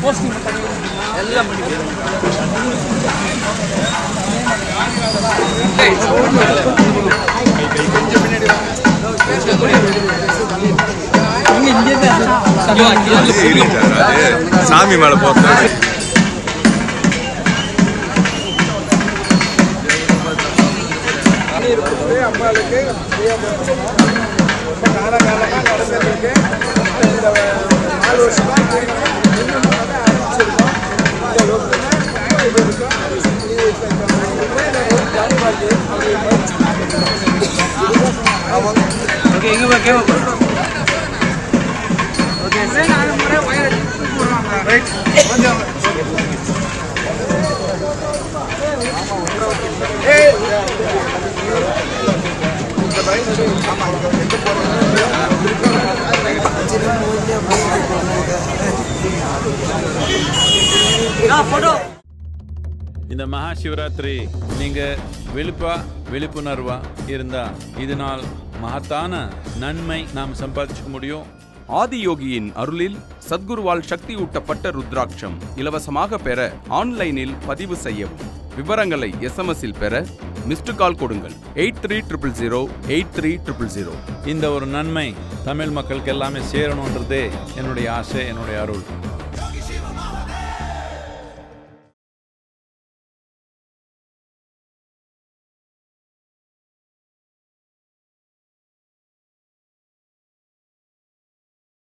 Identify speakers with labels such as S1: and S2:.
S1: posting எல்லாம்
S2: அது சாமி மேல போறது
S3: அம்மாளுக்கு ரொம்ப காலகாலமாக நடந்துருக்கு இந்த நாலு வருஷமா இன்னும் ஆரம்பிச்சிருக்கோம் இந்த ஒப்புமை இருக்கும்
S1: ஓகே எங்க போய் கேம ஓகே சார் நாலு முறை வயர் போடுவாங்க ரைட் கொஞ்சம் போட்டோ
S4: இந்த மகா சிவராத்திரி நீங்க விழிப்பா விழிப்புணர்வா இருந்தா இதனால் மகத்தான நன்மை நாம் சம்பாதிச்சுக்க முடியும்
S5: ஆதியோகியின் அருளில் சத்குருவால் சக்தியூட்டப்பட்ட ருத்ராட்சம் இலவசமாக பெற ஆன்லைனில் பதிவு செய்யவும் விவரங்களை எஸ்எம்எஸ்ஸில் பெற மிஸ்டு கால் கொடுங்கள் eight three triple zero eight three triple zero
S4: இந்த ஒரு நன்மை தமிழ் மக்களுக்கு எல்லாமே சேரணுன்றதே என்னுடைய ஆசை என்னுடைய அருள்